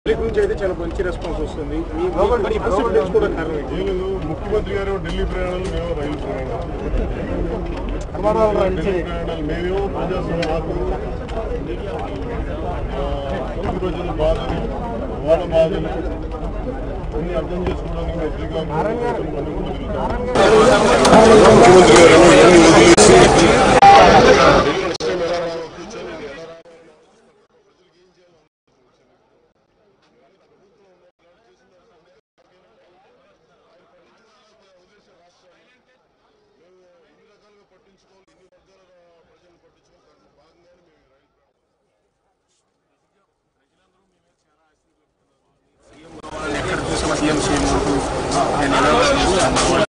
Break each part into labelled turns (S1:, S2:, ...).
S1: Public నుంచి అయితే చాలా మంచి రెస్పాన్స్ వస్తుంది మీ మీ పర్సెంటేజ్ కూడా కారణం ఏంటి?
S2: ఏం లేదు ముఖ్యమంత్రి గారు ఢిల్లీ ప్రయాణాలు మేము రైలు ప్రయాణాలు
S1: ప్రమాదాలు
S2: ఢిల్లీ
S1: నుంచి
S2: ప్రయాణాలు మేమేమో ప్రజాస్వామ్య ఆత్మలు ప్రజల బాధలు వాళ్ళ బాధలు అన్ని అర్థం చేసుకోవడానికి మేము శ్రీకాకుళం అన్ని కూడా తిరుగుతాం. ముఖ్యమంత్రి గారు అన్ని వదిలేసి
S1: ఎక్కడ చూసినా సీఎం సీఎం అంటూ నేను ఎలా వస్తున్నాను?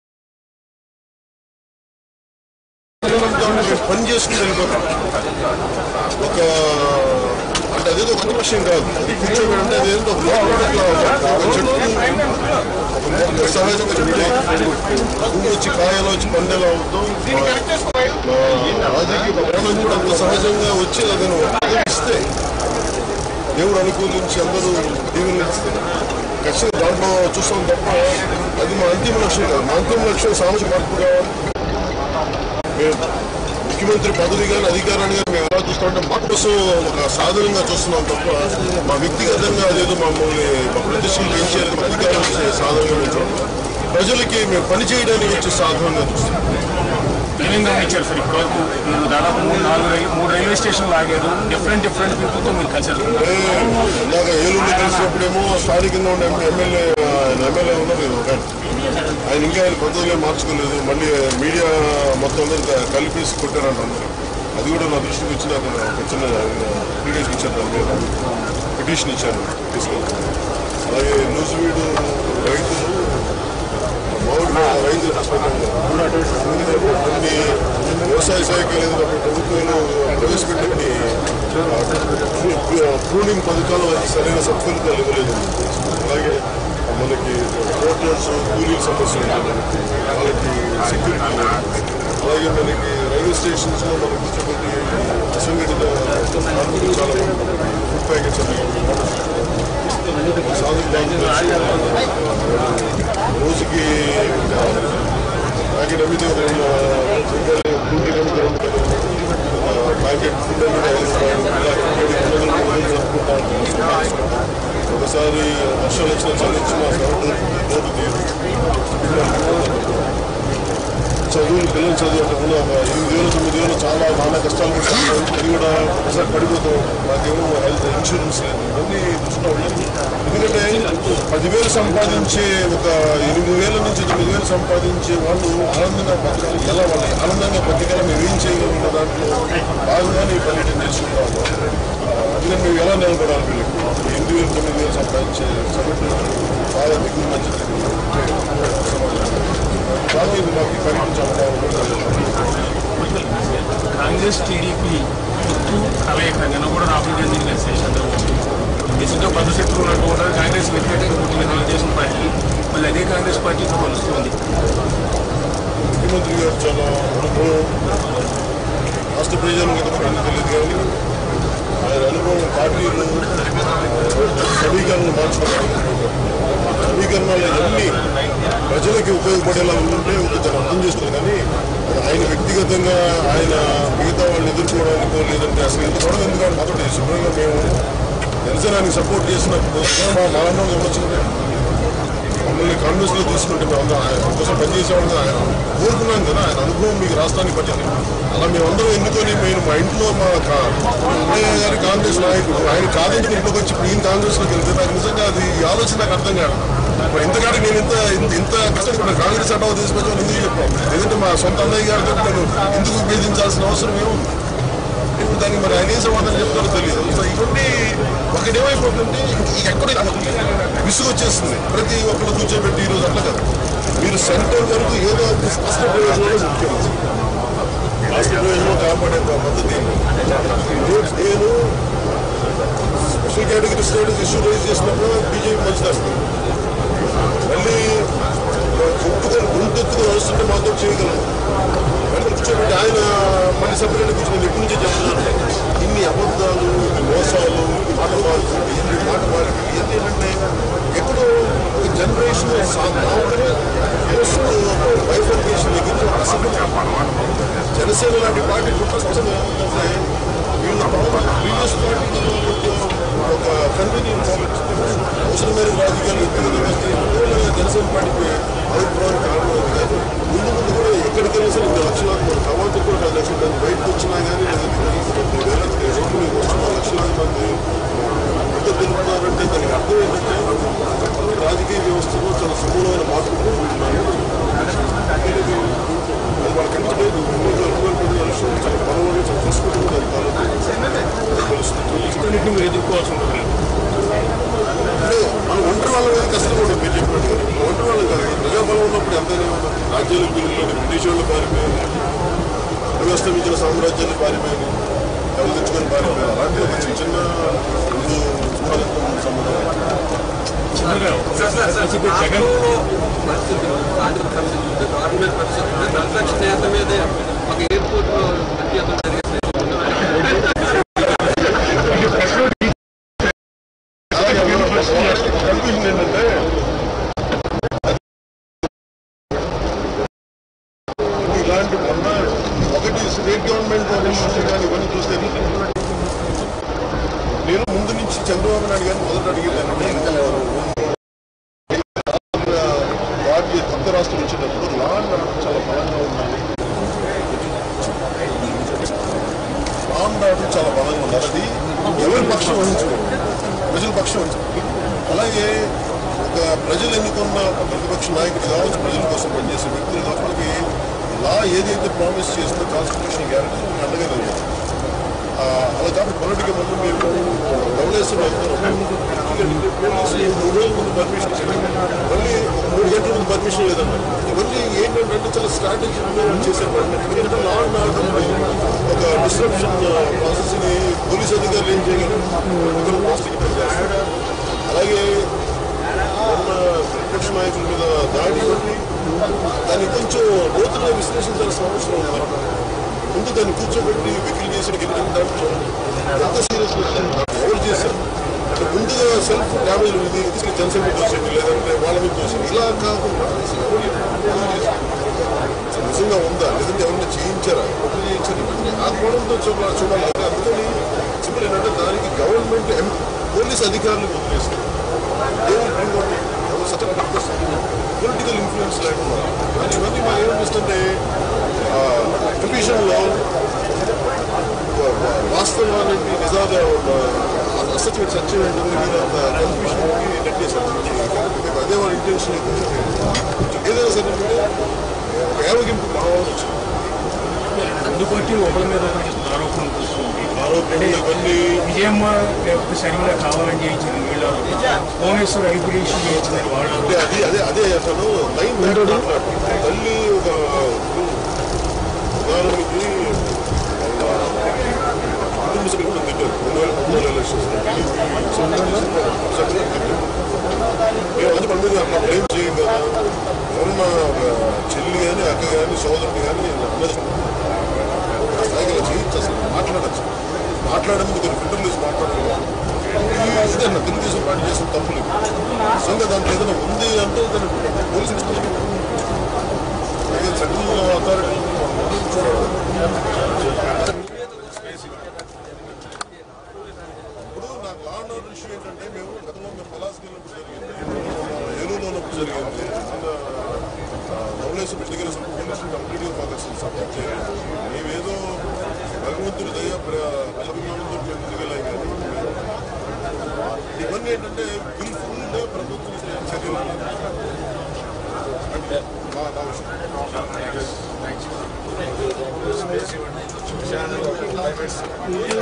S2: మేము పని చేసుకుని వెళ్ళిపోతాం ఒక అంటే అదేదో కొత్త విషయం కాదు అది కూర్చోబెట్టి అంటే అదేదో ఒక లోపల ఒక చెట్టు ఒక మొక్క సహజంగా చెట్టు పువ్వు వచ్చి కాయలు వచ్చి పండేలా అవుతాం రాజకీయ ప్రాణం కూడా అంత సహజంగా వచ్చి అతను ఇస్తే దేవుడు అనుకూలించి అందరూ దీవెనలు ఇస్తే ఖచ్చితంగా దాంట్లో చూస్తాం తప్ప అది మా అంతిమ లక్ష్యం కాదు మా అంతిమ లక్ష్యం సామాజిక మార్పు కావాలి మేము ముఖ్యమంత్రి పదవి కానీ అధికారాన్ని కానీ మేము ఎలా చూస్తామంటే మా కోసం ఒక సాధనంగా చూస్తున్నాం తప్ప మా వ్యక్తిగతంగా అదేదో మమ్మల్ని మా ప్రతిష్టలు పెంచేది మా అధికారం వచ్చే సాధనంగా మేము చూడం ప్రజలకి మేము పని చేయడానికి వచ్చే సాధనంగా చూస్తాం
S1: ఏమేం గమనించారు సార్ ఇప్పటివరకు మీరు దాదాపు మూడు నాలుగు రైలు మూడు రైల్వే స్టేషన్లు ఆగారు డిఫరెంట్ డిఫరెంట్ పీపుల్తో మీరు కలిసారు
S2: ఇందాక ఏలూరులో కలిసినప్పుడేమో స్థానికంగా ఉండే ఎమ్మెల్యే ఆయన ఎమ్మెల్యే ఉన్నారు కదా ఒక ఆయన. ఆయన ఇంకా ఆయన పద్ధతిలో మార్చుకోలేదు మళ్ళీ మీడియా మొత్తం అందరూ క- కలిపేసి కొట్టారంట అందరూ అది కూడా నా దృష్టికి వచ్చి నాకు ఒక చిన్న అప్లికేషన్ ఇచ్చారు దాని మీద పిటిషన్ ఇచ్చాను తీసుకొని అలాగే న్యూస్వీడు రైతులు మామూలుగా రైతులు ఎందుకంటే కొన్ని వ్యవసాయ శాఖ లేదా ప్రభుత్వాలు ప్రవేశపెట్టి ప్రూనింగ్ పథకాలు వారికి సరైన సత్ఫలితాలు ఇవ్వలేదు అలాగే మనకి హోటల్స్ కూలీల సమస్య ఉంది వాళ్ళకి సెక్యూరిటీ లేదు. అలాగే మనకి రైల్వే స్టేషన్స్ లో మనకి ఇచ్చేటువంటి అసంఘటిత కార్మికులు చాలా మంది ఉన్నారు. ఫుడ్ ప్యాకెట్స్ రోజుకి ప్యాకెట్ అమ్మితే ఒక రెండు రూపాయలు కూలీ అమ్మితే రెండు రూపాయలు ప్యాకెట్ ఫుడ్ అమ్మితే ఐదు రూపాయలు ఇలా ఏడు వందలు మూడు వందలు జరుపుకుంటాం ఒకసారి వర్షాలు వచ్చిన చల్లించిన రోడ్డు తీరు చదువులు పిల్లలు చదువు అంటే కూడా ఒక ఎనిమిది వేలు తొమ్మిది వేలు చాలా నానా కష్టాలు పడుతుంది అది కూడా ఒకసారి పడిపోతాం మాకేమో హెల్త్ ఇన్సూరెన్స్ లేదు ఇవన్నీ దృష్టిలో ఉన్నాయి ఎందుకంటే పదివేలు సంపాదించే ఒక ఎనిమిది వేల నుంచి తొమ్మిది వేలు సంపాదించే వాళ్ళు ఆనందంగా బతకాలి ఎలా వాళ్ళు ఆనందంగా బతకాలి మేము ఏం చేయగలిగిన దాంట్లో బాగుగానే ఈ పర్యటన చేసుకుంటా ఉన్నాం అందుకని మేము ఎలా నిలబడాలి వీళ్ళకి ఎనిమిది వేలు తొమ్మిది వేలు సంపాదించే సగటు బాగా దిగులు మంచిది కాబట్టి ఇది మాకు ఈ పర్యటన చాలా
S1: కాంగ్రెస్ టీడీపీ పొత్తు కలయిక నిన్న కూడా రాహుల్ గాంధీ కలిసి చంద్రబాబు దేశంలో పది శత్రువులు అంటూ ఉంటారు కాంగ్రెస్ వ్యతిరేకంగా పుట్టిన తెలుగుదేశం పార్టీ మళ్ళీ అదే కాంగ్రెస్ పార్టీతో కలుస్తుంది
S2: ముఖ్యమంత్రి గారు చాలా అనుభవం రాష్ట్ర ప్రజలకు ఇంతకుముందు తెలియదు కానీ ఆయన అనుభవం పార్టీలు సమీకరణలు మార్చుకోవడం సమీకరణలు అన్ని ప్రజలకి ఉపయోగపడేలా ఉంటే కొంచెం అర్థం చేస్తుంది కానీ అది ఆయన వ్యక్తిగతంగా ఆయన మిగతా వాళ్ళని ఎదుర్కోవడానికో లేదంటే అసలు ఇంత గొడవ ఎందుకంటే మొదటి శుభ్రంగా మేము జనసేనానికి సపోర్ట్ చేసినప్పుడు మా మానవం ఇవ్వచ్చు కదా మమ్మల్ని కాంగ్రెస్ లో తీసుకుంటే మేము ఆయన కోసం పనిచేసేవాడు కదా ఆయన కోరుకున్నాం కదా ఆయన అనుభవం మీకు రాష్ట్రానికి పట్టింది అలా మేమందరం ఎన్నుకొని మేము మా ఇంట్లో మా కా- అన్నయ్య గారి కాంగ్రెస్ నాయకుడు ఆయన కాదని ఇంట్లోకి వచ్చి ఇప్పుడు ఈయన కాంగ్రెస్ లోకి వెళ్తే నాకు నిజంగా అది ఈ ఆలోచన నాకు అర్థం కాదు ఇప్పుడు ఇంతకాడికి నేను ఇంత ఇంత ఇంత కష్టపడ్డాను కాంగ్రెస్ అడ్డా తీసుకొచ్చాను ఎందుకు చెప్పాను లేదంటే మా సొంత అన్నయ్య గారితో నేను ఎందుకు విభేదించాల్సిన అవసరం ఏముంది ఇప్పుడు దానికి మరి ఆయన ఏం సమాధానం చెప్తారో తెలియదు సో ఇవన్నీ ఒకటేమైపోతుందంటే ఎక్కడ విసుగు వచ్చేస్తుంది ప్రతి ఒక్కరు కూర్చోబెట్టి ఈరోజు అట్లా కదా మీరు సెంటర్ వరకు ఏదో ఒక రాష్ట్ర ప్రయోజనాలు ముఖ్యం రాష్ట్ర ప్రయోజనం కాపాడే ఒక పద్ధతి నేను- నేను special category status issue raise చేసినప్పుడు బీజేపీ మంచిదాన్ని మళ్ళీ కొట్టుకొని గుంట గొంతెత్తుకు వస్తుంటే మాతో చేయగలం వెంటనే కూర్చోబెట్టి ఆయన మళ్ళీ సపరేట్ కూర్చొని ఎప్పటి నుంచే చెప్తున్నాను ఇన్ని అబద్ధాలు ఇన్ని మోసాలు ఇన్ని మాట మార్పులు ఇన్ని మాట మార్పులు ఇవన్నీ ఏంటంటే ఎక్కడో ఒక జనరేషన్ మామూలుగా బైఫర్కేషన్ దగ్గర నుంచి ఒక అసలు జనసేన లాంటి పార్టీ పుట్టుకొస్తుంది ఏమంటే వీళ్ళ ప్రీవియస్ పార్టీ ఒక కన్వీనియన్స్ అవసరమైన రాజకీయాలు ఎక్కువ వస్తే జనసేన పార్టీకి అభిప్రాయం కారణం అది కాదు ముందు ముందు కూడా ఎక్కడికైనా సరే ఇంత లక్షలాది మంది కవాతు కూడా పది లక్షల మంది బయటకు వచ్చినా కానీ లేదంటే రోడ్డు మీద వస్తున్న లక్షలాది మంది ఎంత తిరుగుతున్నారంటే దానికి అర్థం ఏంటంటే రాజకీయ వ్యవస్థలో చాలా సమూలమైన మార్పులు అది వాళ్ళకి ఎంత లేదు మూడు అనుభవం పది లక్షలు చాలా బలమైన చాలా తీసుకుంటూ కూడా అది కాలం తెలుస్తుంది
S1: వీటన్నిటిని మీరు ఎదుర్కోవాల్సి ఉంటుంది
S2: అంటే మనం ఒంటరి వాళ్ళ మీద కష్టం కూడా మీరు చెప్పినట్టు ఒంటరి వాళ్ళు కాదు ప్రజాబలం ఉన్నప్పుడు ఎంతైనా ఉంటుంది రాజ్యాల పిల్లలు బ్రిటిష్ వాళ్ళు పారిపోయారు వ్యవస్థమించిన సామ్రాజ్యాన్ని పారిపోయారు కళ్ళు తెచ్చుకొని పారిపోయారు అలాంటి ఒక చిన్న చిన్న ముందు చూడాలంటే ముందు సంబంధం
S1: చిన్నగా చెప్పి జగన్
S3: పరిస్థితులు ఆర్థిక పరిస్థితులు గవర్నమెంట్ పరిస్థితులు ప్రతిపక్ష నేత మీదే ఒక ఎయిర్పోర్ట్ అత్యంతం జరిగింది
S2: కన్ఫ్యూజన్ ఏంటంటే ఇలాంటి మొన్న ఒకటి స్టేట్ గవర్నమెంట్ ఇష్యూస్ కానీ ఇవన్నీ చూస్తే నేను ముందు నుంచి చంద్రబాబు నాయుడు గారిని మొదట అడిగేదాన్ని పార్టీ కొత్త రాష్ట్రం వచ్చేటప్పుడు లా అండ్ ఆర్డర్ చాలా బలంగా ఉండాలి లా అండ్ ఆర్డర్ చాలా బలంగా ఉండాలి అది ఎవరి పక్షం వహించకూడదు ప్రజల పక్షం వహించకూడదు అలాగే ఒక ప్రజలు ఎన్నుకున్న ఒక ప్రతిపక్ష నాయకుడు కావచ్చు ప్రజల కోసం పనిచేసే వ్యక్తులు కావచ్చు వాళ్ళకి లా ఏదైతే ప్రామిస్ చేస్తుందో కాన్స్టిట్యూషన్ గ్యారెంటీ అండగా లేదు ఆ, అలా కాబట్టి మొదటిగా ముందు మేము ధవళేశ్వరం వెళ్తున్నాం పోలీసులు మూడు రోజుల ముందు పర్మిషన్ ఇచ్చారు మళ్ళీ మూడు గంటల ముందు పర్మిషన్ లేదన్నారు ఇవన్నీ ఏంటంటే చాలా స్ట్రాటజీ చేశారు ఎందుకంటే లా అండ్ ఆర్డర్ ఒక డిస్ట్రప్షన్ ప్రాసెస్ ని పోలీస్ అధికారులు ఏం చేయగలరు ఒకరు ప్లాస్టిక్ చేస్తారు అలాగే ఉన్న ప్రతిపక్ష నాయకుల మీద దాడి కొట్టి దాన్ని కొంచెం లోతుగా విశ్లేషించాల్సిన అవసరం ఉంది ముందు దాన్ని కూర్చోబెట్టి వెకిల్ చేసిన గిన్నె దాంట్లో ఎంత సీరియస్ ఎవరు చేశారు అంటే ముందుగా సెల్ఫ్ డ్యామేజ్ ఉంది తీసుకుని జనసేన చూసేది లేదంటే వాళ్ళ మీద చూసేది ఇలా కాకుండా అసలు ఎవరు ఎవరు చేశారు? అసలు నిజంగా ఉందా లేదంటే ఎవరైనా చేయించారా ఒకరు చేయించారు ఇవన్నీ ఆ కోణంతో చూడాలి చూడాలి అంటే అందుకని సింపుల్ ఏంటంటే దానికి గవర్నమెంట్ ఎం పోలీస్ అధికారులు వదిలేస్తారు పొలిటికల్ ఇన్ఫ్లుయెన్స్ లేకుండా కానీ ఇవన్నీ మనం ఏమనిపిస్తుంటే కమిషన్లో వాస్తవాన్ని నిజాలు అసత్యం సత్యం ఉంటుంది మీద కన్ఫ్యూషన్కి నెట్టేశారు అదే వాళ్ళ ఇంటెన్షన్ ఏదైనా సరే అంటే ఒక ఏవగింపు భావం వచ్చింది
S1: అందుబట్టి ఒకరి మీద ఒకరు చేస్తున్న ఆరోపణలు చూస్తుంది
S2: ఆరోపణలు ఇవన్నీ
S1: విజయమ్మ లేకపోతే శర్మిల కావాలని చేయించిన వీళ్ళ భువనేశ్వర్ ఐపీడీసీ చేయించిన వాళ్ళ
S2: అంటే అది అదే అదే అసలు లైన్ తల్లి ఒక ఉదాహరణకి కుటుంబ సభ్యులు తిట్టారు రెండు వేల పంతొమ్మిది ఎలక్షన్స్ మేము అది పండుగ అట్లా బ్లేమ్ చేయం కదా ఎవరన్నా ఒక చెల్లి కానీ అక్క కానీ సోదరుడు కానీ అన్నది స్థాయికి అలా చేయొచ్చు అసలు మాట్లాడచ్చు మాట్లాడేందుకు కొన్ని ఫిల్టర్లు వేసి మాట్లాడలేదు ఇది అన్న తెలుగుదేశం పార్టీ చేసిన తప్పులు నిజంగా దాంట్లో ఏదైనా ఉంది అంటే దాన్ని పోలీసు సెంట్రల్ అథారిటీ ఇప్పుడు నాకు లా అండ్ ఆర్డర్ ఇష్యూ ఏంటంటే మేము గతంలో మేము పలాస్కి వెళ్ళినప్పుడు జరిగింది ఏలూరులో ఉన్నప్పుడు జరిగింది నిన్న ధవళేశ్వరం ఇటుకెళ్ళి పోలీసులు కంప్లీట్గా మాకు అసలు సపోర్ట్ చేయాలి మేమేదో భగవంతుడి దయ ప్రజాభిమానంతో మేము ముందుకెళ్ళాం కానీ ఇవన్నీ ఏంటంటే విల్ఫుల్గా ప్రభుత్వం చర్యలు అంటే మా నా విషయం